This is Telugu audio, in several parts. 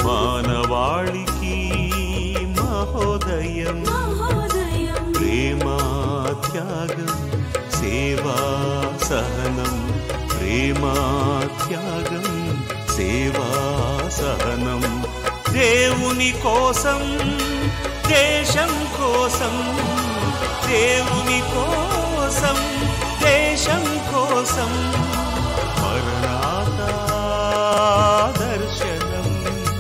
మానవాళికి మహోదయం మహోదయం ప్రేమా త్యాగం సేవా సహనం ప్రేమా త్యాగం సేవా సహనం దేవుని కోసం దేశం కోసం దేవుని కోసం దేశం కోసం మరణాత దర్శనం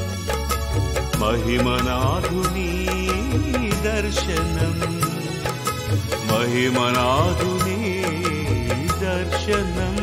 మహిమనాథుని దర్శనం మహిమనాథుని దర్శనం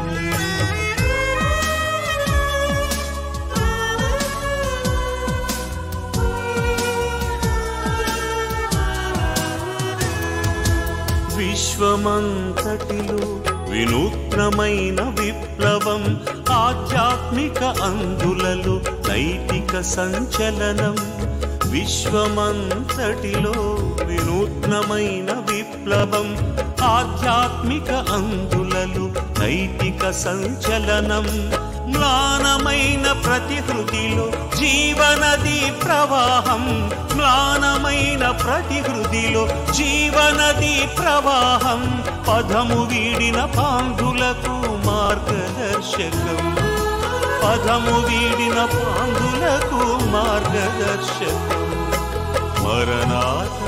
విశ్వమంతటిలో వినూత్నమైన విప్లవం ఆధ్యాత్మిక అందులలో నైతిక సంచలనం విశ్వమంతటిలో వినూత్నమైన విప్లవం ఆధ్యాత్మిక అందులలో నైతిక సంచలనం మ్లానమైన ప్రతి హృదిలో జీవనది ప్రవాహం మ్లానమైన ప్రతి హృదిలో జీవనది ప్రవాహం పదము వీడిన పాంధులకు మార్గదర్శకం పదము వీడిన పాంధులకు మార్గదర్శకం మరణాత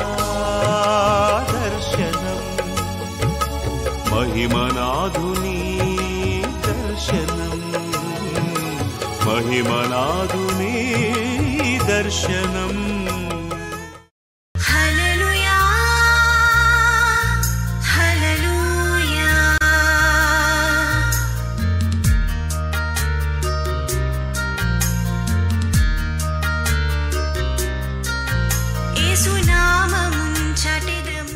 దర్శనం మహిమనాథుని దర్శనం మహిమనాథుని దర్శనం హల్లెలూయా హల్లెలూయా యేసు నామమున్ చటిదము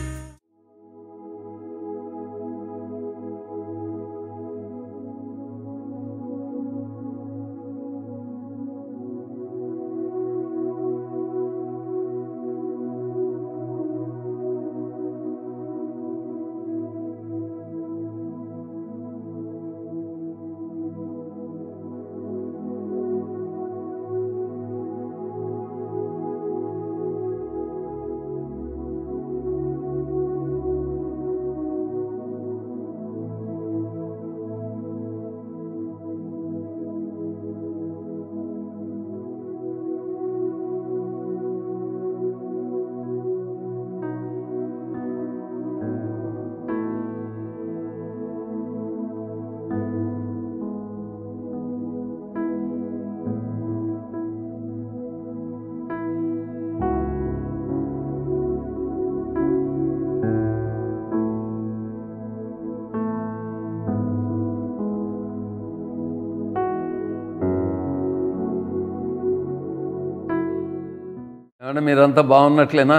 ఏమన్నా మీరంతా బాగున్నట్లేనా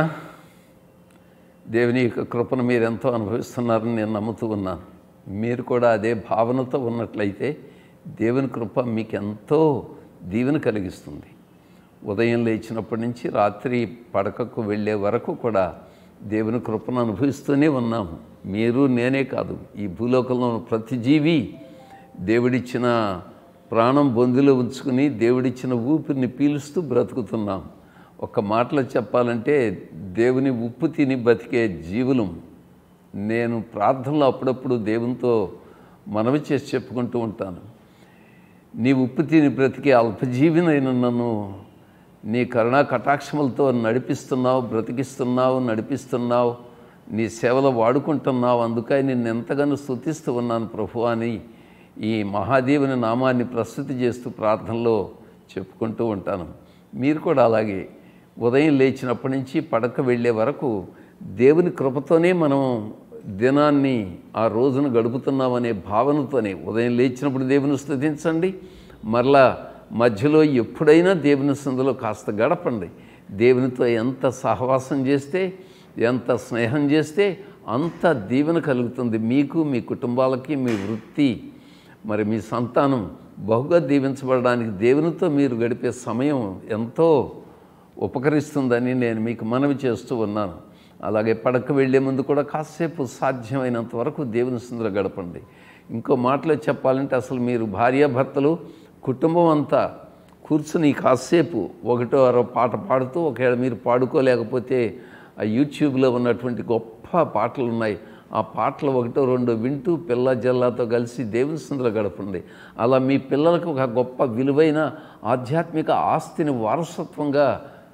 దేవుని యొక్క కృపను మీరు ఎంతో అనుభవిస్తున్నారని నేను నమ్ముతూ ఉన్నాను మీరు కూడా అదే భావనతో ఉన్నట్లయితే దేవుని కృప మీకు ఎంతో దీవెన కలిగిస్తుంది ఉదయం లేచినప్పటి నుంచి రాత్రి పడకకు వెళ్ళే వరకు కూడా దేవుని కృపను అనుభవిస్తూనే ఉన్నాము మీరు నేనే కాదు ఈ భూలోకంలో ఉన్న ప్రతి జీవి దేవుడిచ్చిన ప్రాణం బొందులో ఉంచుకుని దేవుడిచ్చిన ఊపిరిని పీలుస్తూ బ్రతుకుతున్నాం ఒక మాటలో చెప్పాలంటే దేవుని ఉప్పు తిని బతికే జీవులం నేను ప్రార్థనలో అప్పుడప్పుడు దేవునితో మనవి చేసి చెప్పుకుంటూ ఉంటాను నీ ఉప్పు తిని బ్రతికే అల్పజీవినైన నన్ను నీ కరుణా కటాక్షములతో నడిపిస్తున్నావు బ్రతికిస్తున్నావు నడిపిస్తున్నావు నీ సేవలో వాడుకుంటున్నావు అందుకై నిన్ను ఎంతగానో స్తుతిస్తూ ఉన్నాను ప్రభు అని ఈ మహాదేవుని నామాన్ని ప్రస్తుతి చేస్తూ ప్రార్థనలో చెప్పుకుంటూ ఉంటాను మీరు కూడా అలాగే ఉదయం లేచినప్పటి నుంచి పడక వెళ్ళే వరకు దేవుని కృపతోనే మనం దినాన్ని ఆ రోజును గడుపుతున్నామనే భావనతోనే ఉదయం లేచినప్పుడు దేవుని స్తుతించండి మరలా మధ్యలో ఎప్పుడైనా దేవుని సందులో కాస్త గడపండి దేవునితో ఎంత సహవాసం చేస్తే ఎంత స్నేహం చేస్తే అంత దీవెన కలుగుతుంది మీకు మీ కుటుంబాలకి మీ వృత్తి మరి మీ సంతానం బహుగా దీవించబడడానికి దేవునితో మీరు గడిపే సమయం ఎంతో ఉపకరిస్తుందని నేను మీకు మనవి చేస్తూ ఉన్నాను అలాగే పడక వెళ్ళే ముందు కూడా కాసేపు సాధ్యమైనంత వరకు దేవుని సందులో గడపండి ఇంకో మాటలో చెప్పాలంటే అసలు మీరు భార్యాభర్తలు కుటుంబం అంతా కూర్చుని కాసేపు ఒకటో అరో పాట పాడుతూ ఒకవేళ మీరు పాడుకోలేకపోతే ఆ యూట్యూబ్లో ఉన్నటువంటి గొప్ప పాటలు ఉన్నాయి ఆ పాటలు ఒకటో రెండో వింటూ పిల్ల జల్లాతో కలిసి దేవుని సందులో గడపండి అలా మీ పిల్లలకు ఒక గొప్ప విలువైన ఆధ్యాత్మిక ఆస్తిని వారసత్వంగా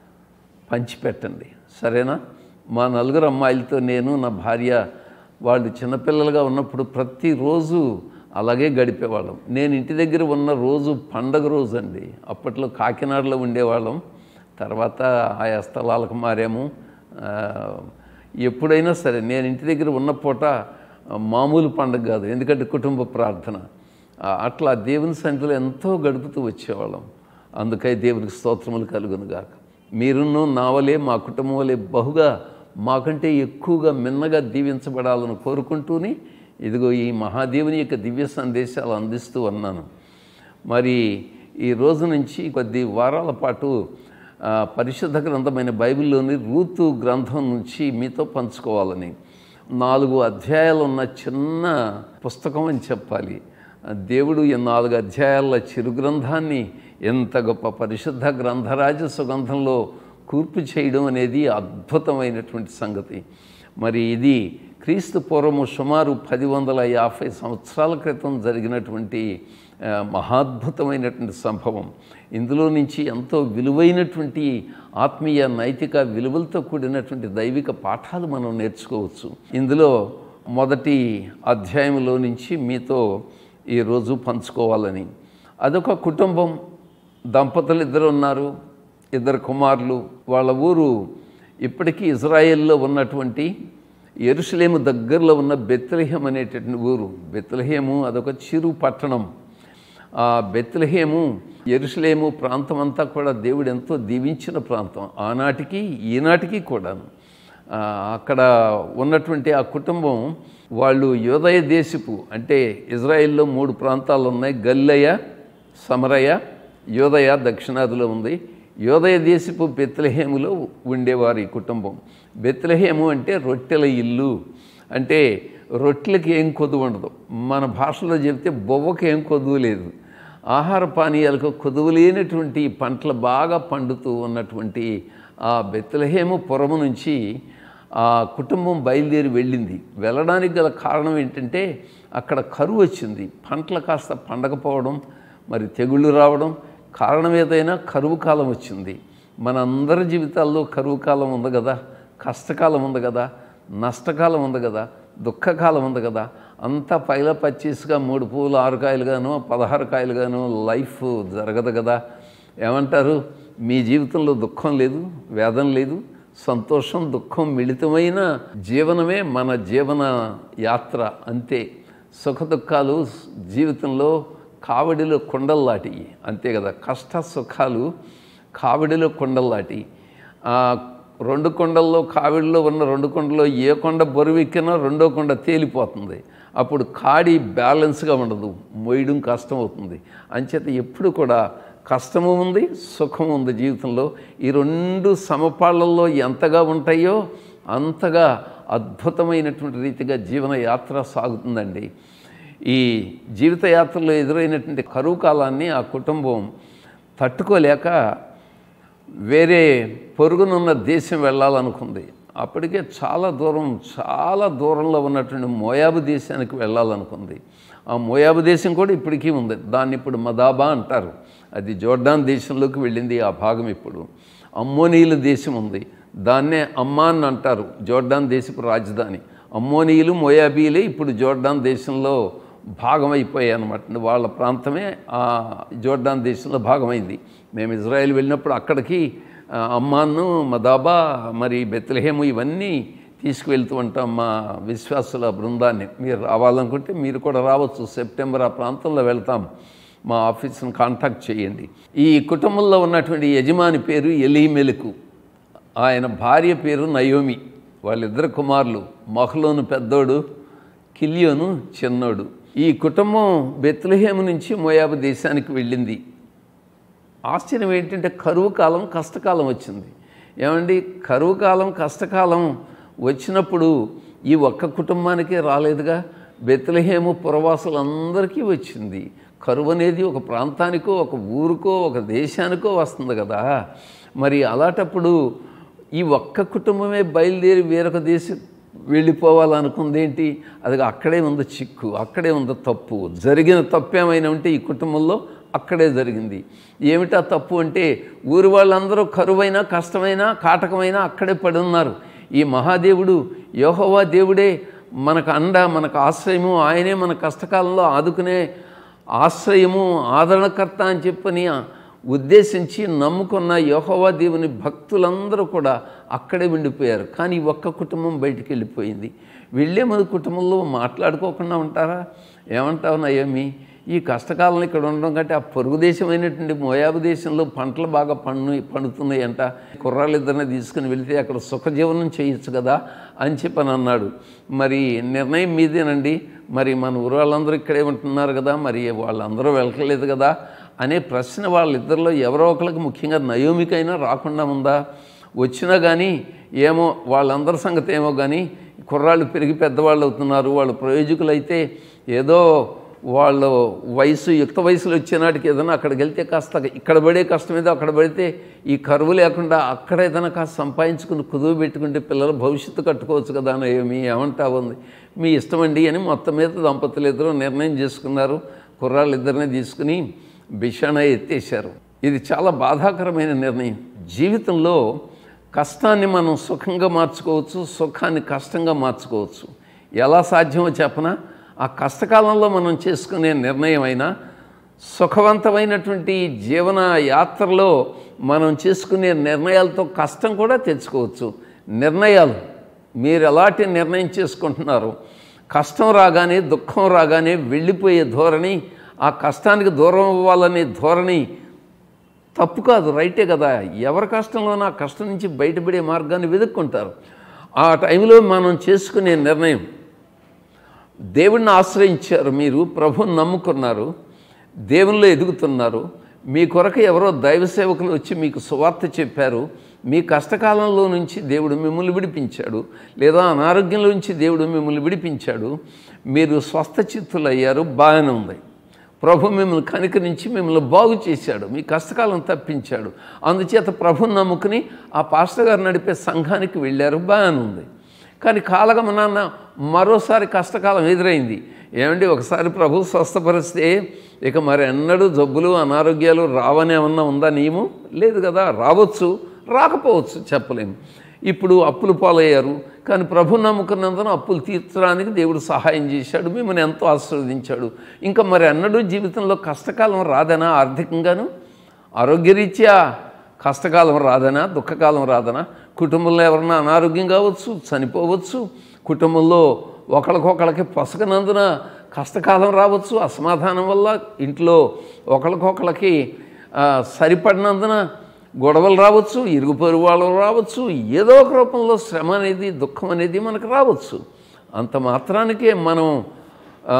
పంచిపెట్టండి సరేనా మా నలుగురు అమ్మాయిలతో నేను నా భార్య వాళ్ళు చిన్నపిల్లలుగా ఉన్నప్పుడు ప్రతిరోజు అలాగే గడిపేవాళ్ళం నేను ఇంటి దగ్గర ఉన్న రోజు పండగ రోజు అండి అప్పట్లో కాకినాడలో ఉండేవాళ్ళం తర్వాత ఆయా స్థలాలకు మారాము ఆ, ఎప్పుడైనా సరే నేను ఇంటి దగ్గర ఉన్న పూట ఆ, మామూలు పండగ కాదు ఎందుకంటే కుటుంబ ప్రార్థన ఆ, అట్లా దేవుని సన్నిధిలో ఎంతో గడుపుతూ వచ్చేవాళ్ళం అందుకై దేవునికి స్తోత్రములు కలుగును గాక మీరును నా వలే మా కుటుంబం వలె బహుగా మాకంటే ఎక్కువగా మిన్నగా దీవించబడాలని కోరుకుంటూనే ఇదిగో ఈ మహాదేవుని యొక్క దివ్య సందేశాలు అందిస్తూ ఉన్నాను మరి ఈ రోజు నుంచి కొద్ది వారాల పాటు ఆ, పరిశుద్ధ గ్రంథమైన బైబిల్లోని రూతు గ్రంథం నుంచి మీతో పంచుకోవాలని నాలుగు అధ్యాయాలు ఉన్న చిన్న పుస్తకం అని చెప్పాలి ఆ, దేవుడు ఈ నాలుగు అధ్యాయాల చిరు గ్రంథాన్ని ఎంత గొప్ప పరిశుద్ధ గ్రంథరాజ సుగంధంలో కూర్పు చేయడం అనేది అద్భుతమైనటువంటి సంగతి మరి ఇది క్రీస్తు పూర్వము సుమారు పది వందల యాభై సంవత్సరాల క్రితం జరిగినటువంటి ఆ, మహాద్భుతమైనటువంటి సంభవం ఇందులో నుంచి ఎంతో విలువైనటువంటి ఆత్మీయ నైతిక విలువలతో కూడినటువంటి దైవిక పాఠాలు మనం నేర్చుకోవచ్చు ఇందులో మొదటి అధ్యాయంలో నుంచి మీతో ఈరోజు పంచుకోవాలని అదొక కుటుంబం దంపతులు ఇద్దరు ఉన్నారు ఇద్దరు కుమారులు వాళ్ళ ఊరు ఇప్పటికీ ఇజ్రాయెల్లో ఉన్నటువంటి ఎరుసలేము దగ్గరలో ఉన్న బెత్లహేం అనేటటువంటి ఊరు బెత్లహేము అదొక చిరు పట్టణం ఆ బెత్లహేము ఎరుసలేము ప్రాంతం అంతా కూడా దేవుడు ఎంతో దీవించిన ప్రాంతం ఆనాటికి ఈనాటికి కూడాను ఆ, అక్కడ ఉన్నటువంటి ఆ కుటుంబం వాళ్ళు యోదయ దేశపు అంటే ఇజ్రాయెల్లో మూడు ప్రాంతాలు ఉన్నాయి గల్లయ సమరయ యోదయ దక్షిణాదిలో ఉంది యోదయ దేశపు బెత్లహేములో ఉండేవారు ఈ కుటుంబం బెత్లహేము అంటే రొట్టెల ఇల్లు అంటే రొట్టెలకి ఏం కొదువు ఉండదు మన భాషలో చెప్తే బొవ్వకి ఏం కొదువు లేదు ఆహార పానీయాలకు కొదువు లేనటువంటి పంటలు బాగా పండుతూ ఉన్నటువంటి ఆ బెత్లహేము పురము నుంచి ఆ కుటుంబం బయలుదేరి వెళ్ళింది వెళ్ళడానికి గల కారణం ఏంటంటే అక్కడ కరువు వచ్చింది పంటలు కాస్త పండకపోవడం మరి తెగుళ్ళు రావడం కారణం ఏదైనా కరువు కాలం వచ్చింది మన అందరి జీవితాల్లో కరువు కాలం ఉంది కదా కష్టకాలం ఉంది కదా నష్టకాలం ఉంది కదా దుఃఖకాలం ఉంది కదా అంతా పైల పచ్చీస్గా మూడు పువ్వులు ఆరు కాయలుగాను పదహారు కాయలుగాను లైఫ్ జరగదు కదా ఏమంటారు మీ జీవితంలో దుఃఖం లేదు వేదన లేదు సంతోషం దుఃఖం మిళితమైన జీవనమే మన జీవన యాత్ర అంతే సుఖ దుఃఖాలు జీవితంలో కావడిలో కొండల్లాటి అంతే కదా కష్ట సుఖాలు కావడిలో కొండల్లాటి ఆ రెండు కొండల్లో కావిడిలో ఉన్న రెండు కొండల్లో ఏ కొండ బరువెక్కినా రెండో కొండ తేలిపోతుంది అప్పుడు కాడి బ్యాలెన్స్గా ఉండదు మోయడం కష్టం అవుతుంది అంచేత ఎప్పుడు కూడా కష్టము ఉంది సుఖము ఉంది జీవితంలో ఈ రెండు సమపాళ్ళల్లో ఎంతగా ఉంటాయో అంతగా అద్భుతమైనటువంటి రీతిగా జీవన యాత్ర సాగుతుందండి ఈ జీవిత యాత్రలో ఎదురైనటువంటి కరువు కాలాన్ని ఆ కుటుంబం తట్టుకోలేక వేరే పొరుగునున్న దేశం వెళ్ళాలనుకుంది అప్పటికే చాలా దూరం చాలా దూరంలో ఉన్నటువంటి మోయాబు దేశానికి వెళ్ళాలనుకుంది ఆ మోయాబు దేశం కూడా ఇప్పటికీ ఉంది దాన్ని ఇప్పుడు మదాబా అంటారు అది జోర్డాన్ దేశంలోకి వెళ్ళింది ఆ భాగం ఇప్పుడు అమ్మోనీయుల దేశం ఉంది దాన్నే అమ్మాన్ అంటారు జోర్డాన్ దేశపు రాజధాని అమ్మోనీయులు మోయాబీలే ఇప్పుడు జోర్డాన్ దేశంలో భాగమైపోయాయి అనమాట వాళ్ళ ప్రాంతమే ఆ జోర్డాన్ దేశంలో భాగమైంది మేము ఇజ్రాయెల్ వెళ్ళినప్పుడు అక్కడికి ఆ, అమ్మాను మదాబా మరి బెత్లహేము ఇవన్నీ తీసుకువెళ్తూ ఉంటాం మా విశ్వాసుల బృందాన్ని మీరు రావాలనుకుంటే మీరు కూడా రావచ్చు సెప్టెంబర్ ఆ ప్రాంతంలో వెళ్తాం మా ఆఫీస్ని కాంటాక్ట్ చేయండి ఈ కుటుంబంలో ఉన్నటువంటి యజమాని పేరు ఎలీమెలకు ఆయన భార్య పేరు నయోమి వాళ్ళిద్దరు కుమారులు మహలోను పెద్దోడు కిలియోను చిన్నోడు ఈ కుటుంబం బెత్లహేము నుంచి మోయాబు దేశానికి వెళ్ళింది ఆశ్చర్యం ఏంటంటే కరువు కాలం కష్టకాలం వచ్చింది ఏమండి కరువు కాలం కష్టకాలం వచ్చినప్పుడు ఈ ఒక్క కుటుంబానికే రాలేదుగా బెత్లహేము పురవాసులందరికీ వచ్చింది కరువు అనేది ఒక ప్రాంతానికో ఒక ఊరికో ఒక దేశానికో వస్తుంది కదా మరి అలాంటప్పుడు ఈ ఒక్క కుటుంబమే బయలుదేరి వేరొక దేశం వెళ్ళిపోవాలనుకుంది ఏంటి అది అక్కడే ఉంది చిక్కు అక్కడే ఉంది తప్పు జరిగిన తప్పు ఏమైనా ఉంటే ఈ కుటుంబంలో అక్కడే జరిగింది ఏమిటా తప్పు అంటే ఊరి వాళ్ళందరూ కరువైనా కష్టమైనా కాటకమైనా అక్కడే పడి ఉన్నారు ఈ మహాదేవుడు యోహోవా దేవుడే మనకు అండ మనకు ఆశ్రయము ఆయనే మన కష్టకాలంలో ఆదుకునే ఆశ్రయము ఆదరణకర్త అని చెప్పని ఉద్దేశించి నమ్ముకున్న యహోవా దేవుని భక్తులందరూ కూడా అక్కడే ఉండిపోయారు కానీ ఈ ఒక్క కుటుంబం బయటికి వెళ్ళిపోయింది వెళ్ళే ముందు కుటుంబంలో మాట్లాడుకోకుండా ఉంటారా ఏమంటావు నయమి ఈ కష్టకాలం ఇక్కడ ఉండడం కంటే ఆ పొరుగు దేశమైనటువంటి మోయాబు దేశంలో పంటలు బాగా పండు పండుతున్నాయంట కుర్రాళ్ళు ఇద్దరిని తీసుకుని వెళితే అక్కడ సుఖజీవనం చేయొచ్చు కదా అని చెప్పని అన్నాడు మరి నిర్ణయం మీదేనండి మరి మన ఊరు వాళ్ళందరూ ఇక్కడే ఉంటున్నారు కదా మరి వాళ్ళందరూ వెళ్ళట్లేదు కదా అనే ప్రశ్న వాళ్ళిద్దరిలో ఎవరో ఒకరికి ముఖ్యంగా నయోమికైనా రాకుండా ఉందా వచ్చినా కానీ ఏమో వాళ్ళందరి సంగతి ఏమో కానీ కుర్రాళ్ళు పెరిగి పెద్దవాళ్ళు అవుతున్నారు వాళ్ళు ప్రయోజకులైతే ఏదో వాళ్ళు వయసు యుక్త వయసులో వచ్చేనాటికి ఏదైనా అక్కడికి వెళ్తే కాస్త ఇక్కడ పడే కష్టం ఏదో అక్కడ పడితే ఈ కరువు లేకుండా అక్కడ ఏదైనా కాస్త సంపాదించుకుని కుదువు పెట్టుకుంటే పిల్లల భవిష్యత్తు కట్టుకోవచ్చు కదా అని ఏమి ఏమంటా ఉంది మీ ఇష్టమండి అని మొత్తం మీద దంపతులు ఇద్దరు నిర్ణయం చేసుకున్నారు కుర్రాళ్ళు ఇద్దరిని తీసుకుని బిషాణ ఎత్తేశారు ఇది చాలా బాధాకరమైన నిర్ణయం జీవితంలో కష్టాన్ని మనం సుఖంగా మార్చుకోవచ్చు సుఖాన్ని కష్టంగా మార్చుకోవచ్చు ఎలా సాధ్యమో చెప్పనా ఆ కష్టకాలంలో మనం చేసుకునే నిర్ణయం అయినా సుఖవంతమైనటువంటి జీవన యాత్రలో మనం చేసుకునే నిర్ణయాలతో కష్టం కూడా తెచ్చుకోవచ్చు నిర్ణయాలు మీరు ఎలాంటి నిర్ణయం చేసుకుంటున్నారు కష్టం రాగానే దుఃఖం రాగానే వెళ్ళిపోయే ధోరణి ఆ కష్టానికి దూరం అవ్వాలనే ధోరణి తప్పు కాదు రైటే కదా ఎవరి కష్టంలోనూ ఆ కష్టం నుంచి బయటపడే మార్గాన్ని వెతుక్కుంటారు ఆ టైంలో మనం చేసుకునే నిర్ణయం దేవుణ్ణి ఆశ్రయించారు మీరు ప్రభుని నమ్ముకున్నారు దేవునిలో ఎదుగుతున్నారు మీ కొరకు ఎవరో దైవ సేవకులు వచ్చి మీకు సువార్త చెప్పారు మీ కష్టకాలంలో నుంచి దేవుడు మిమ్మల్ని విడిపించాడు లేదా అనారోగ్యంలో నుంచి దేవుడు మిమ్మల్ని విడిపించాడు మీరు స్వస్థ చిత్తులయ్యారు బాగానే ఉంది ప్రభు మిమ్మల్ని కనికరించి మిమ్మల్ని బాగు చేశాడు మీ కష్టకాలం తప్పించాడు అందుచేత ప్రభుని నమ్ముకుని ఆ పాస్టర్ గారు నడిపే సంఘానికి వెళ్ళారు బాగానే ఉంది కానీ కాలగమనాన్న మరోసారి కష్టకాలం ఎదురైంది ఏమండి ఒకసారి ప్రభు స్వస్థపరిస్తే ఇక మరి ఎన్నడూ జబ్బులు అనారోగ్యాలు రావని ఏమన్నా ఉందా నియమం లేదు కదా రావచ్చు రాకపోవచ్చు చెప్పలేము ఇప్పుడు అప్పులు పాలయ్యారు కానీ ప్రభు నమ్ముకున్నందున అప్పులు తీర్చడానికి దేవుడు సహాయం చేశాడు మిమ్మల్ని ఎంతో ఆశీర్వదించాడు ఇంకా మరి అన్నడూ జీవితంలో కష్టకాలం రాదనా ఆర్థికంగాను ఆరోగ్యరీత్యా కష్టకాలం రాదనా దుఃఖకాలం రాదనా కుటుంబంలో ఎవరన్నా అనారోగ్యం కావచ్చు చనిపోవచ్చు కుటుంబంలో ఒకరికొకరికి పొసగనందున కష్టకాలం రావచ్చు అసమాధానం వల్ల ఇంట్లో ఒకరికొకరికి ఆ, సరిపడినందున గొడవలు రావచ్చు ఇరుగు పొరుగు వాళ్ళు రావచ్చు ఏదో ఒక రూపంలో శ్రమ అనేది దుఃఖం అనేది మనకు రావచ్చు అంత మాత్రానికే మనం ఆ,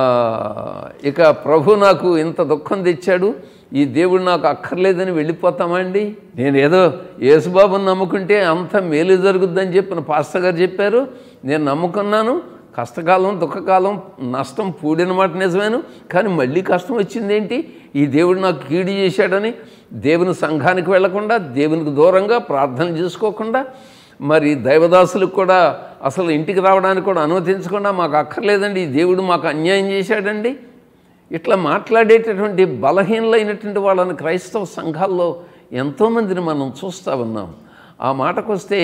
ఇక ప్రభు నాకు ఇంత దుఃఖం తెచ్చాడు ఈ దేవుడు నాకు అక్కర్లేదని వెళ్ళిపోతామా అండి నేను ఏదో యేసుబాబుని నమ్ముకుంటే అంత మేలు జరుగుద్దని చెప్పిన పాస్టర్ గారు చెప్పారు నేను నమ్ముకున్నాను కష్టకాలం దుఃఖకాలం నష్టం పూడిన మాట నిజమేను కానీ మళ్ళీ కష్టం వచ్చిందేంటి ఈ దేవుడు నాకు కీడు చేశాడని దేవుని సంఘానికి వెళ్లకుండా దేవునికి దూరంగా ప్రార్థన చేసుకోకుండా మరి దైవదాసులకు కూడా అసలు ఇంటికి రావడానికి కూడా అనుమతించకుండా మాకు అక్కర్లేదండి ఈ దేవుడు మాకు అన్యాయం చేశాడండి ఇట్లా మాట్లాడేటటువంటి బలహీనలైనటువంటి వాళ్ళని క్రైస్తవ సంఘాల్లో ఎంతోమందిని మనం చూస్తూ ఉన్నాం ఆ మాటకొస్తే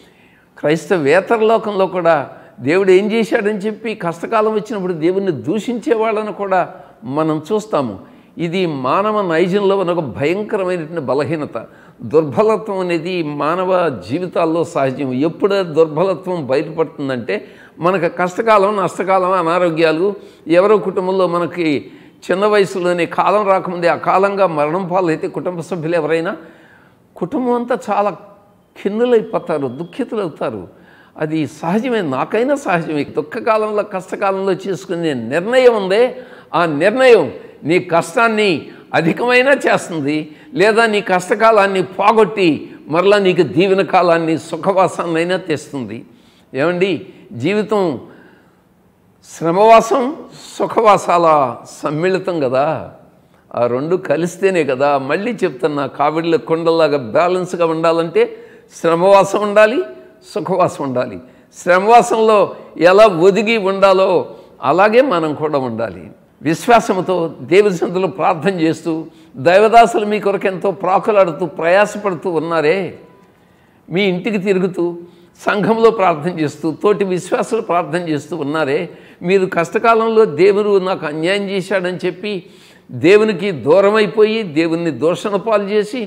క్రైస్తవేతర లోకంలో కూడా దేవుడు ఏం చేశాడని చెప్పి కష్టకాలం వచ్చినప్పుడు దేవుణ్ణి దూషించే వాళ్ళని కూడా మనం చూస్తాము ఇది మానవ నైజంలో ఉన్న ఒక భయంకరమైనటువంటి బలహీనత దుర్బలత్వం అనేది మానవ జీవితాల్లో సహజం ఎప్పుడు దుర్బలత్వం బయటపడుతుందంటే మనకు కష్టకాలం నష్టకాలం అనారోగ్యాలు ఎవరో కుటుంబంలో మనకి చిన్న వయసులోనే కాలం రాకముందే అకాలంగా మరణం పాలైతే కుటుంబ సభ్యులు ఎవరైనా కుటుంబం అంతా చాలా ఖిన్నులైపోతారు దుఃఖితులవుతారు అది సహజమే నాకైనా సహజమే దుఃఖకాలంలో కష్టకాలంలో చేసుకునే నిర్ణయం ఉందే ఆ నిర్ణయం నీ కష్టాన్ని అధికమైనా చేస్తుంది లేదా నీ కష్టకాలాన్ని పోగొట్టి మరలా నీకు దీవెన కాలాన్ని సుఖవాసాన్నైనా తెస్తుంది ఏమండి జీవితం శ్రమవాసం సుఖవాసాల సమ్మిళితం కదా ఆ రెండు కలిస్తేనే కదా మళ్ళీ చెప్తున్నా కావిడిలో కొండలాగా బ్యాలెన్స్గా ఉండాలంటే శ్రమవాసం ఉండాలి సుఖవాసం ఉండాలి శ్రమవాసంలో ఎలా ఒదిగి ఉండాలో అలాగే మనం కూడా ఉండాలి విశ్వాసంతో దేవుని సందులో ప్రార్థన చేస్తూ దైవదాసులు మీ కొరకు ఎంతో ప్రాకులాడుతూ ప్రయాసపడుతూ ఉన్నారే మీ ఇంటికి తిరుగుతూ సంఘంలో ప్రార్థన చేస్తూ తోటి విశ్వాసులు ప్రార్థన చేస్తూ ఉన్నారే మీరు కష్టకాలంలో దేవుడు నాకు అన్యాయం చేశాడని చెప్పి దేవునికి దూరమైపోయి దేవుణ్ణి దూషణ పాలు చేసి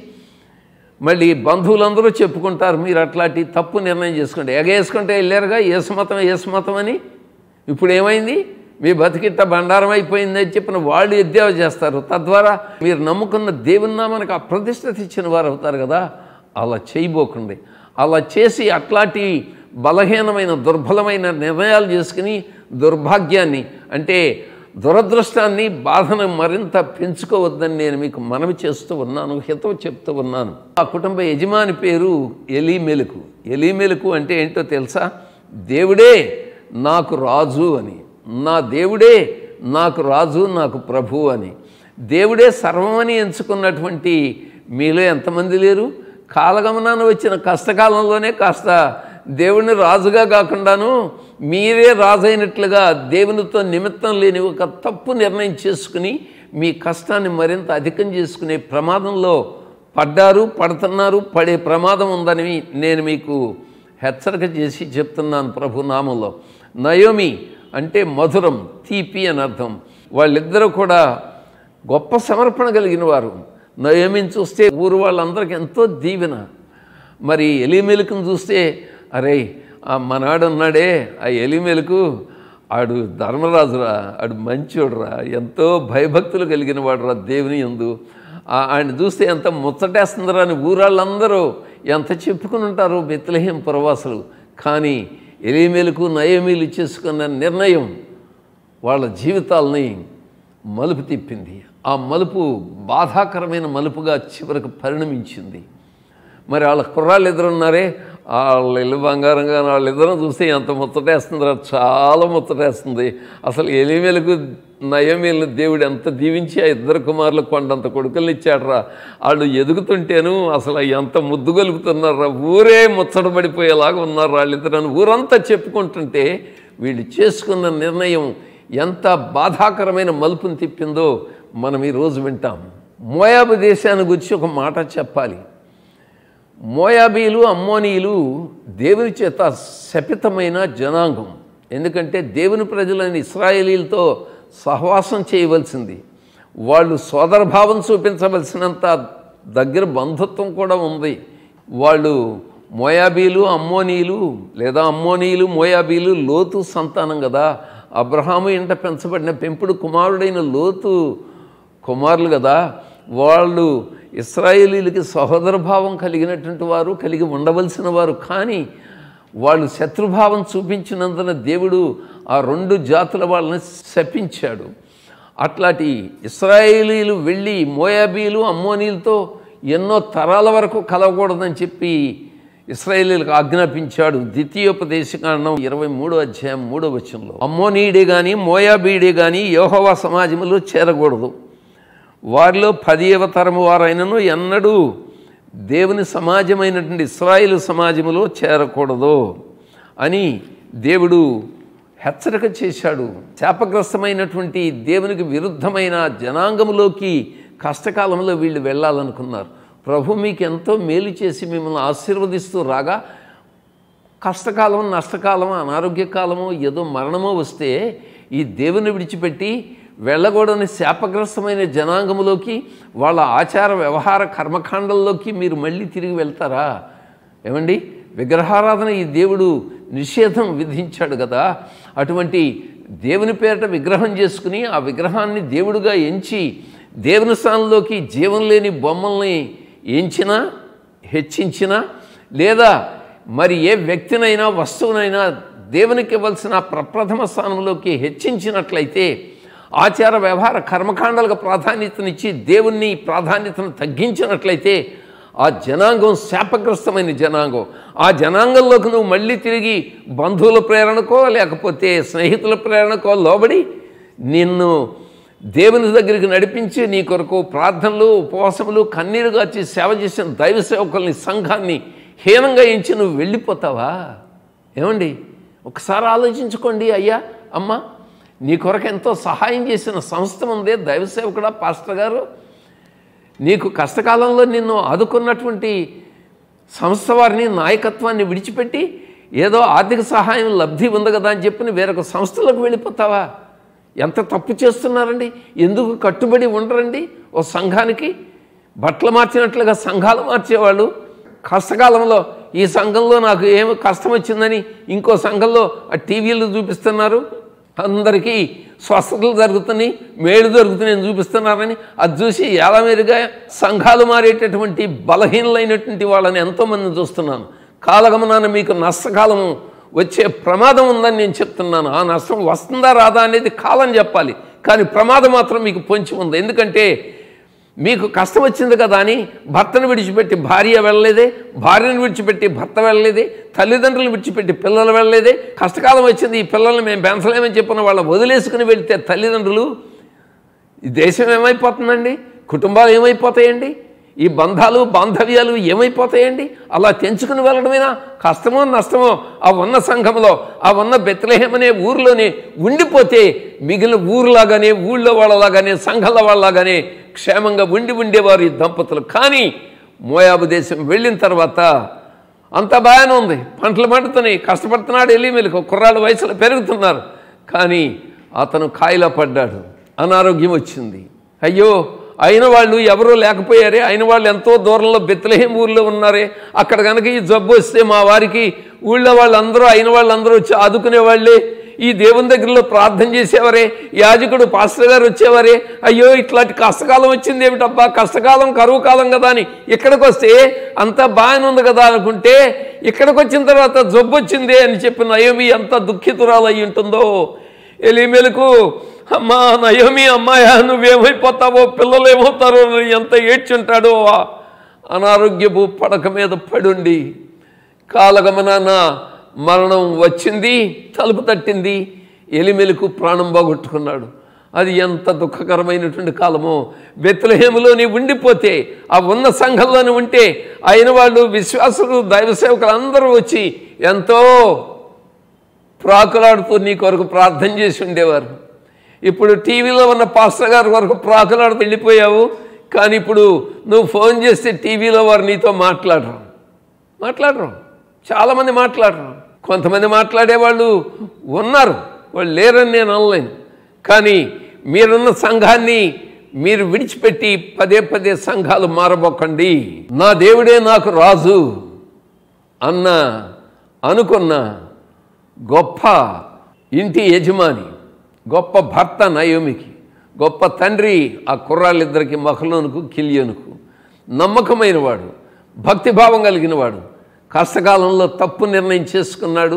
మళ్ళీ బంధువులందరూ చెప్పుకుంటారు మీరు అట్లాంటి తప్పు నిర్ణయం చేసుకోండి ఎగేసుకుంటే వెళ్ళారుగా ఏసుమతం ఏసుమతం అని ఇప్పుడు ఏమైంది మీ బతికిట్ట బండారం అయిపోయింది అని చెప్పిన వాళ్ళు ఎద్దేవా చేస్తారు తద్వారా మీరు నమ్ముకున్న దేవుని నామానికి అప్రతిష్టత ఇచ్చిన వారు అవుతారు కదా అలా చేయబోకండి అలా చేసి అట్లాంటి బలహీనమైన దుర్బలమైన నిర్ణయాలు చేసుకుని దుర్భాగ్యాన్ని అంటే దురదృష్టాన్ని బాధను మరింత పెంచుకోవద్దని నేను మీకు మనవి చేస్తూ ఉన్నాను హితవు చెప్తూ ఉన్నాను ఆ కుటుంబ యజమాని పేరు ఎలీమెలుకు ఎలీమెలుకు అంటే ఏంటో తెలుసా దేవుడే నాకు రాజు అని నా దేవుడే నాకు రాజు నాకు ప్రభు అని దేవుడే సర్వమని ఎంచుకున్నటువంటి మీలో ఎంతమంది లేరు కాలగమనాన వచ్చిన కష్టకాలంలోనే కాస్త దేవుడిని రాజుగా కాకుండాను మీరే రాజైనట్లుగా దేవునితో నిమిత్తం లేని ఒక తప్పు నిర్ణయం చేసుకుని మీ కష్టాన్ని మరింత అధికం చేసుకునే ప్రమాదంలో పడ్డారు పడుతున్నారు పడే ప్రమాదం ఉందని నేను మీకు హెచ్చరిక చేసి చెప్తున్నాను ప్రభు నామంలో నయోమి అంటే మధురం తీపి అని అర్థం వాళ్ళిద్దరూ కూడా గొప్ప సమర్పణ కలిగిన వారు నయోమిని చూస్తే ఊరు వాళ్ళందరికీ ఎంతో దీవెన మరి ఎలిమెలుకుని చూస్తే అరే ఆ మనాడు ఉన్నాడే ఆ ఎలిమెలుకు ఆడు ధర్మరాజురా ఆడు మంచోడురా ఎంతో భయభక్తులు కలిగిన వాడురా దేవుని ఎందు ఆ- ఆయన చూస్తే ఎంత ముచ్చటేస్తుందిరా అని ఊరాళ్ళందరూ ఎంత చెప్పుకుని ఉంటారు బెత్లహేం ప్రవాసులు కానీ ఎలిమెలుకు నయమీలు చేసుకున్న నిర్ణయం వాళ్ళ జీవితాలని మలుపు తిప్పింది ఆ మలుపు బాధాకరమైన మలుపుగా చివరికి పరిణమించింది మరి వాళ్ళ కుర్రాళ్ళు ఇద్దరు ఉన్నారే వాళ్ళ ఇల్లు బంగారంగా వాళ్ళిద్దరూ చూస్తే ఎంత ముచ్చటేస్తుందిరా చాలా ముచ్చటేస్తుంది అసలు ఎలిమెలకు నయమేలు దేవుడు ఎంత దీవించి ఆ ఇద్దరు కుమారులు కొండంత కొడుకుల్ని ఇచ్చాడరా వాళ్ళు ఎదుగుతుంటేను అసలు ఎంత ముద్దు గలుపుతున్నారా ఊరే ముచ్చటపడిపోయేలాగా ఉన్నారు వాళ్ళిద్దరని ఊరంతా చెప్పుకుంటుంటే వీళ్ళు చేసుకున్న నిర్ణయం ఎంత బాధాకరమైన మలుపుని తిప్పిందో మనం ఈరోజు వింటాం మోయాబు దేశాన్ని గురించి ఒక మాట చెప్పాలి మోయాబీలు అమ్మోనీలు దేవుని చేత శపితమైన జనాంగం ఎందుకంటే దేవుని ప్రజలైన ఇస్రాయేలీలతో సహవాసం చేయవలసింది వాళ్ళు సోదరభావం చూపించవలసినంత దగ్గర బంధుత్వం కూడా ఉంది వాళ్ళు మోయాబీలు అమ్మోనీలు లేదా అమ్మోనీలు మోయాబీలు లోతు సంతానం కదా అబ్రహాము ఇంట పెంచబడిన పెంపుడు కుమారుడైన లోతు కుమారులు కదా వాళ్ళు ఇస్రాయేలీలకి సహోదరభావం కలిగినటువంటి వారు కలిగి ఉండవలసిన వారు కానీ వాళ్ళు శత్రుభావం చూపించినందున దేవుడు ఆ రెండు జాతుల వాళ్ళని శపించాడు అట్లాంటి ఇస్రాయేలీలు వెళ్ళి మోయాబీలు అమ్మోనీలతో ఎన్నో తరాల వరకు కలవకూడదని చెప్పి ఇస్రాయేలీలకు ఆజ్ఞాపించాడు ద్వితీయోపదేశకాండం ఇరవై మూడో అధ్యాయం మూడో వచనంలో అమ్మోనీడే కానీ మోయాబీడే కానీ యోహోవా సమాజంలో చేరకూడదు వారిలో పదియవ తరము వారైనను ఎన్నడూ దేవుని సమాజమైనటువంటి ఇస్రాయిల్ సమాజములో చేరకూడదు అని దేవుడు హెచ్చరిక చేశాడు శాపగ్రస్తమైనటువంటి దేవునికి విరుద్ధమైన జనాంగములోకి కష్టకాలంలో వీళ్ళు వెళ్ళాలనుకున్నారు ప్రభు మీకు ఎంతో మేలు చేసి మిమ్మల్ని ఆశీర్వదిస్తూ రాగా కష్టకాలం నష్టకాలం అనారోగ్యకాలమో ఏదో మరణమో వస్తే ఈ దేవుని విడిచిపెట్టి వెళ్ళకూడని శాపగ్రస్తమైన జనాంగములోకి వాళ్ళ ఆచార వ్యవహార కర్మకాండంలోకి మీరు మళ్ళీ తిరిగి వెళ్తారా ఏమండి విగ్రహారాధన ఈ దేవుడు నిషేధం విధించాడు కదా అటువంటి దేవుని పేరిట విగ్రహం చేసుకుని ఆ విగ్రహాన్ని దేవుడుగా ఎంచి దేవుని స్థానంలోకి జీవం లేని బొమ్మల్ని ఎంచినా హెచ్చించినా లేదా మరి ఏ వ్యక్తినైనా వస్తువునైనా దేవునికి ఇవ్వాల్సిన ప్రప్రథమ స్థానంలోకి హెచ్చించినట్లయితే ఆచార వ్యవహార కర్మకాండాలకు ప్రాధాన్యతనిచ్చి దేవుణ్ణి ప్రాధాన్యతను తగ్గించినట్లయితే ఆ జనాంగం శాపగ్రస్తమైన జనాంగం ఆ జనాంగంలోకి నువ్వు మళ్ళీ తిరిగి బంధువుల ప్రేరణకో లేకపోతే స్నేహితుల ప్రేరణకో లోబడి నిన్ను దేవుని దగ్గరికి నడిపించి నీ కొరకు ప్రార్థనలు ఉపవాసములు కన్నీరు గాచి సేవ చేసిన దైవ సేవకుల్ని సంఘాన్ని హీనంగా ఎంచి నువ్వు వెళ్ళిపోతావా ఏమండి ఒకసారి ఆలోచించుకోండి అయ్యా అమ్మ నీ కొరకు ఎంతో సహాయం చేసిన సంస్థ ఉందే దైవ సేవకుడా పాస్టర్ గారు నీకు కష్టకాలంలో నిన్ను ఆదుకున్నటువంటి సంస్థ వారిని నాయకత్వాన్ని విడిచిపెట్టి ఏదో ఆర్థిక సహాయం లబ్ధి ఉంది కదా అని చెప్పి వేరొక సంస్థలకు వెళ్ళిపోతావా ఎంత తప్పు చేస్తున్నారండి ఎందుకు కట్టుబడి ఉండరండి ఓ సంఘానికి బట్టలు మార్చినట్లుగా సంఘాలు మార్చేవాళ్ళు కష్టకాలంలో ఈ సంఘంలో నాకు ఏమి కష్టం వచ్చిందని ఇంకో సంఘంలో ఆ టీవీలు చూపిస్తున్నారు అందరికీ స్వస్థతలు జరుగుతున్నాయి మేలు జరుగుతున్నాయని చూపిస్తున్నారని అది చూసి ఎలా మీరుగా సంఘాలు మారేటటువంటి బలహీనలైనటువంటి వాళ్ళని ఎంతోమందిని చూస్తున్నాను కాలగమనాన మీకు నష్టకాలము వచ్చే ప్రమాదం ఉందని నేను చెప్తున్నాను ఆ నష్టం వస్తుందా రాదా అనేది కాలం చెప్పాలి కానీ ప్రమాదం మాత్రం మీకు పొంచి ఉంది ఎందుకంటే మీకు కష్టం వచ్చింది కదా అని భర్తను విడిచిపెట్టి భార్య వెళ్ళలేదే భార్యను విడిచిపెట్టి భర్త వెళ్ళలేదే తల్లిదండ్రులను విడిచిపెట్టి పిల్లలు వెళ్ళలేదే కష్టకాలం వచ్చింది ఈ పిల్లల్ని మేము పెంచలేమని చెప్పిన వాళ్ళ వదిలేసుకుని వెళితే తల్లిదండ్రులు ఈ దేశం ఏమైపోతుందండి కుటుంబాలు ఏమైపోతాయండి ఈ బంధాలు బాంధవ్యాలు ఏమైపోతాయండి అలా తెంచుకుని వెళ్ళడమేనా కష్టమో నష్టమో ఆ ఉన్న సంఘంలో ఆ ఉన్న బెత్లహేం అనే ఊరిలోనే ఉండిపోతే మిగిలిన ఊరులాగానే ఊళ్ళో వాళ్ళలాగానే సంఘాల వాళ్ళలాగానే క్షేమంగా ఉండి ఉండేవారు ఈ దంపతులు కానీ మోయాబు దేశం వెళ్ళిన తర్వాత అంత బాగానే ఉంది పంటలు పండుతున్నాయి కష్టపడుతున్నాడు వెళ్ళి మెలకు కుర్రాళ్ళ వయసులో పెరుగుతున్నారు కానీ అతను కాయిలా పడ్డాడు అనారోగ్యం వచ్చింది అయ్యో అయిన వాళ్ళు ఎవరూ లేకపోయారే అయిన వాళ్ళు ఎంతో దూరంలో బెత్తలేం ఊర్లో ఉన్నారే అక్కడ కనుక ఈ జబ్బు వస్తే మా వారికి ఊళ్ళో వాళ్ళందరూ అయిన వాళ్ళందరూ వచ్చి ఆదుకునే వాళ్ళే ఈ దేవుని దగ్గరలో ప్రార్థన చేసేవారే యాజకుడు పాస్టర్ గారు వచ్చేవారే అయ్యో ఇట్లాంటి కష్టకాలం వచ్చింది ఏమిటబ్బా కష్టకాలం కరువు కాలం కదా అని ఇక్కడికి వస్తే అంతా బాగానే ఉంది కదా అనుకుంటే ఇక్కడికి వచ్చిన తర్వాత జబ్బు వచ్చింది అని చెప్పి నయోమి ఎంత దుఃఖితురాలు అయి ఉంటుందో ఎలిమెలకు అమ్మా నయోమి అమ్మాయ నువ్వేమైపోతావో పిల్లలు ఏమవుతారో అని ఎంత ఏడ్చుంటాడో ఆ అనారోగ్యపు పడక మీద పడుండి కాలగమనాన మరణం వచ్చింది తలుపు తట్టింది ఎలిమెలకు ప్రాణం పోగొట్టుకున్నాడు అది ఎంత దుఃఖకరమైనటువంటి కాలమో బెత్లహేములోని ఉండిపోతే ఆ ఉన్న సంఘంలోని ఉంటే అయిన వాళ్ళు విశ్వాసులు దైవ సేవకులు అందరూ వచ్చి ఎంతో ప్రాకులాడుతూ నీ కొరకు ప్రార్థన చేసి ఉండేవారు ఇప్పుడు టీవీలో ఉన్న పాస్టర్ గారి వరకు ప్రాకులాడుతూ వెళ్ళిపోయావు కానీ ఇప్పుడు నువ్వు ఫోన్ చేస్తే టీవీలో వారు నీతో మాట్లాడరు మాట్లాడరు చాలామంది మాట్లాడరు కొంతమంది మాట్లాడేవాళ్ళు ఉన్నారు వాళ్ళు లేరని నేను అనలేను కానీ మీరున్న సంఘాన్ని మీరు విడిచిపెట్టి పదే పదే సంఘాలు మారబోకండి నా దేవుడే నాకు రాజు అన్న అనుకున్న గొప్ప ఇంటి యజమాని గొప్ప భర్త నయోమికి గొప్ప తండ్రి ఆ కుర్రాళ్ళిద్దరికి మహలోనుకు కిలియోనుకు నమ్మకమైన వాడు భక్తిభావం కలిగిన వాడు కష్టకాలంలో తప్పు నిర్ణయం చేసుకున్నాడు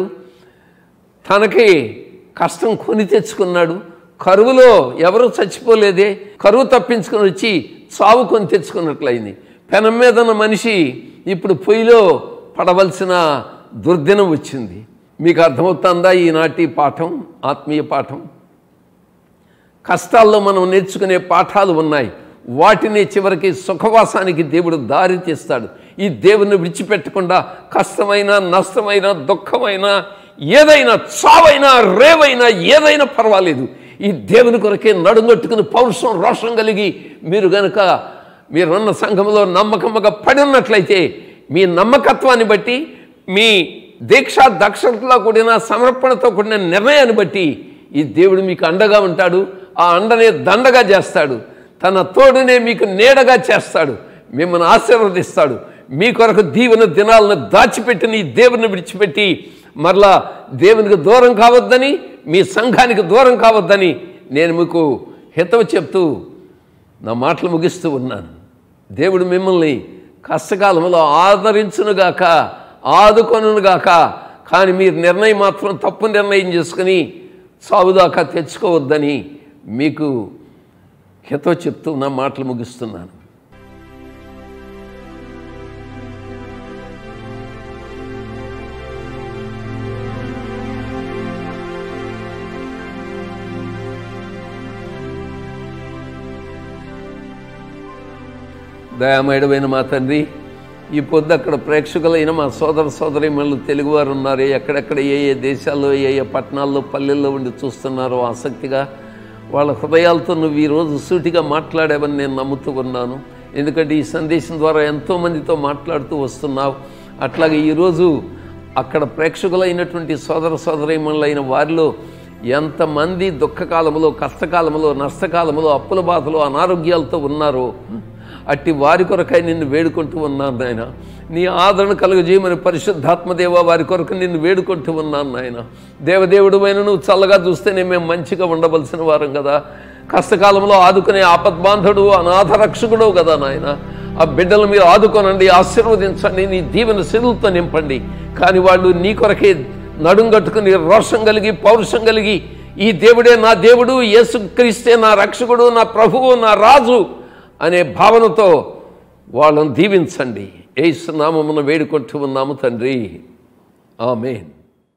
తనకి కష్టం కొని తెచ్చుకున్నాడు కరువులో ఎవరు చచ్చిపోలేదే కరువు తప్పించుకొని వచ్చి చావు కొని తెచ్చుకున్నట్లయింది పెనం మీద ఉన్న మనిషి ఇప్పుడు పొయ్యిలో పడవలసిన దుర్దినం వచ్చింది మీకు అర్థమవుతుందా ఈనాటి పాఠం ఆత్మీయ పాఠం కష్టాల్లో మనం నేర్చుకునే పాఠాలు ఉన్నాయి వాటిని చివరికి సుఖవాసానికి దేవుడు దారి తీస్తాడు ఈ దేవుని విడిచిపెట్టకుండా కష్టమైన నష్టమైన దుఃఖమైన ఏదైనా చావైనా రేవైనా ఏదైనా పర్వాలేదు ఈ దేవుని కొరకే నడుగొట్టుకుని పౌరుషం రోషం కలిగి మీరు గనుక మీరున్న సంఘంలో నమ్మకముగా పడి ఉన్నట్లయితే మీ నమ్మకత్వాన్ని బట్టి మీ దీక్ష దక్షతలో కూడిన సమర్పణతో కూడిన నిర్ణయాన్ని బట్టి ఈ దేవుడు మీకు అండగా ఉంటాడు ఆ అండనే దండగా చేస్తాడు తన తోడునే మీకు నీడగా చేస్తాడు మిమ్మల్ని ఆశీర్వదిస్తాడు మీ కొరకు దీవెన దినాలను దాచిపెట్టిన ఈ దేవుని విడిచిపెట్టి మరలా దేవునికి దూరం కావద్దని మీ సంఘానికి దూరం కావద్దని నేను మీకు హితవు చెప్తూ నా మాటలు ముగిస్తూ ఉన్నాను దేవుడు మిమ్మల్ని కష్టకాలంలో ఆదరించునుగాక ఆదుకొనుగాక కానీ మీరు నిర్ణయం మాత్రం తప్పు నిర్ణయం చేసుకుని సాగుదాకా తెచ్చుకోవద్దని మీకు హితో చెప్తూ నా మాటలు ముగిస్తున్నాను దయామయుడమైన మా తండ్రి ఈ పొద్దు అక్కడ ప్రేక్షకులైన మా సోదర సోదరిమణులు తెలుగువారు ఉన్నారు ఎక్కడెక్కడ ఏ ఏ దేశాల్లో ఏ ఏ పట్టణాల్లో పల్లెల్లో ఉండి చూస్తున్నారో ఆసక్తిగా వాళ్ళ హృదయాలతో నువ్వు ఈరోజు సూటిగా మాట్లాడావని నేను నమ్ముతూ ఉన్నాను ఎందుకంటే ఈ సందేశం ద్వారా ఎంతోమందితో మాట్లాడుతూ వస్తున్నావు అట్లాగే ఈరోజు అక్కడ ప్రేక్షకులైనటువంటి సోదర సోదరీమణులైన వారిలో ఎంతమంది దుఃఖకాలములో కష్టకాలములో నష్టకాలములో అప్పుల బాధలో అనారోగ్యాలతో ఉన్నారో అట్టి వారి కొరకై నిన్ను వేడుకుంటూ ఉన్నాను నాయన నీ ఆదరణ కలుగజేయమని పరిశుద్ధాత్మదేవ వారి కొరకు నిన్ను వేడుకుంటూ ఉన్నాను నాయన దేవదేవుడు అయిన నువ్వు చల్లగా చూస్తేనే మేము మంచిగా ఉండవలసిన వారం కదా కష్టకాలంలో ఆదుకునే ఆపద్బాంధుడు అనాథ రక్షకుడు కదా నాయన ఆ బిడ్డలు మీరు ఆదుకోనండి ఆశీర్వదించండి నీ దీవెన శిలులతో నింపండి కానీ వాళ్ళు నీ కొరకే నడుం కట్టుకుని రోషం కలిగి పౌరుషం కలిగి ఈ దేవుడే నా దేవుడు యేసుక్రీస్తే నా రక్షకుడు నా ప్రభువు నా రాజు అనే భావనతో వాళ్ళని దీవించండి ఏసునామమున వేడుకుంటూ ఉన్నాము తండ్రి ఆమెన్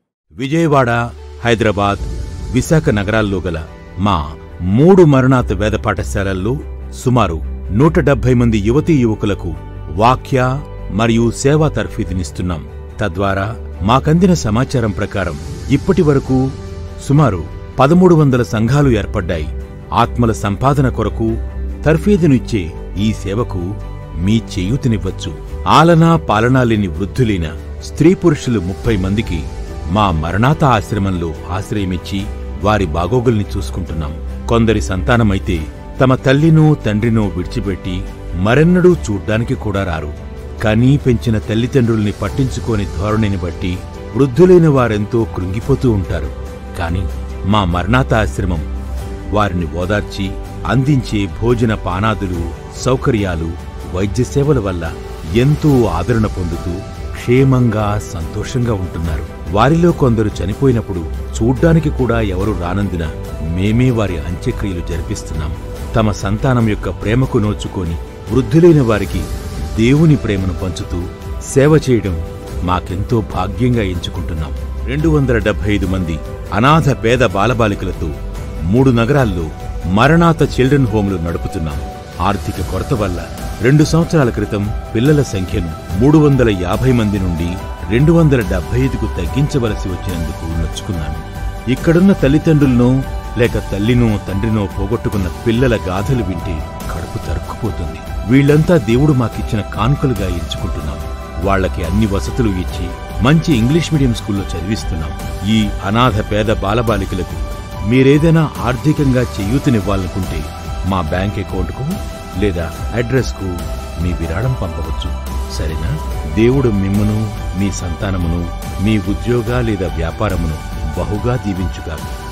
విజయవాడ హైదరాబాద్ విశాఖ నగరాల్లో గల మా మూడు మరణాత వేద పాఠశాలల్లో సుమారు నూట డెబ్బై మంది యువతీ యువకులకు వాక్య మరియు సేవా తర్ఫీదునిస్తున్నాం తద్వారా మాకందిన సమాచారం ప్రకారం ఇప్పటి వరకు సుమారు పదమూడు వందల సంఘాలు ఏర్పడ్డాయి ఆత్మల సంపాదన కొరకు తర్ఫీదునిచ్చే ఈ సేవకు మీ చేయూతనివ్వచ్చు ఆలనా పాలనా లేని వృద్ధులైన స్త్రీ పురుషులు ముప్పై మందికి మా మరణాత ఆశ్రమంలో ఆశ్రయమిచ్చి వారి బాగోగుల్ని చూసుకుంటున్నాం కొందరి సంతానమైతే తమ తల్లినో తండ్రినో విడిచిపెట్టి మరెన్నడూ చూడ్డానికి కూడా రారు కనీ పెంచిన తల్లిదండ్రుల్ని పట్టించుకోని ధోరణిని బట్టి వృద్ధులైన వారెంతో కృంగిపోతూ ఉంటారు కాని మా మరణాత ఆశ్రమం వారిని ఓదార్చి అందించే భోజన పానాదులు సౌకర్యాలు వైద్య సేవల వల్ల ఎంతో ఆదరణ పొందుతూ క్షేమంగా సంతోషంగా ఉంటున్నారు వారిలో కొందరు చనిపోయినప్పుడు చూడ్డానికి కూడా ఎవరు రానందున మేమే వారి అంత్యక్రియలు జరిపిస్తున్నాం తమ సంతానం యొక్క ప్రేమకు నోచుకొని వృద్ధులైన వారికి దేవుని ప్రేమను పంచుతూ సేవ చేయడం మాకెంతో భాగ్యంగా ఎంచుకుంటున్నాం రెండు వందల డెబ్బై ఐదు మంది అనాథ పేద బాలబాలికలతో మూడు నగరాల్లో మరణాత చిల్డ్రన్ హోంలు నడుపుతున్నాం ఆర్థిక కొరత వల్ల రెండు సంవత్సరాల క్రితం పిల్లల సంఖ్యను మూడు వందల యాభై మంది నుండి రెండు వందల డెబ్బై ఐదుకు తగ్గించవలసి వచ్చినందుకు నొచ్చుకున్నాను ఇక్కడున్న తల్లిదండ్రులను లేక తల్లినో తండ్రినో పోగొట్టుకున్న పిల్లల గాథలు వింటే కడుపు తరుక్కుపోతుంది వీళ్లంతా దేవుడు మాకిచ్చిన కానుకలుగా ఎంచుకుంటున్నాం వాళ్ళకి అన్ని వసతులు ఇచ్చి మంచి ఇంగ్లీష్ మీడియం స్కూల్లో చదివిస్తున్నాం ఈ అనాథ పేద బాలబాలికలకు మీరేదైనా ఆర్థికంగా చేయూతనివ్వాలనుకుంటే మా బ్యాంక్ అకౌంట్కు లేదా అడ్రస్కు మీ విరాళం పంపవచ్చు సరేనా దేవుడు మిమ్మును మీ సంతానమును మీ ఉద్యోగ లేదా వ్యాపారమును బహుగా దీవించుగాక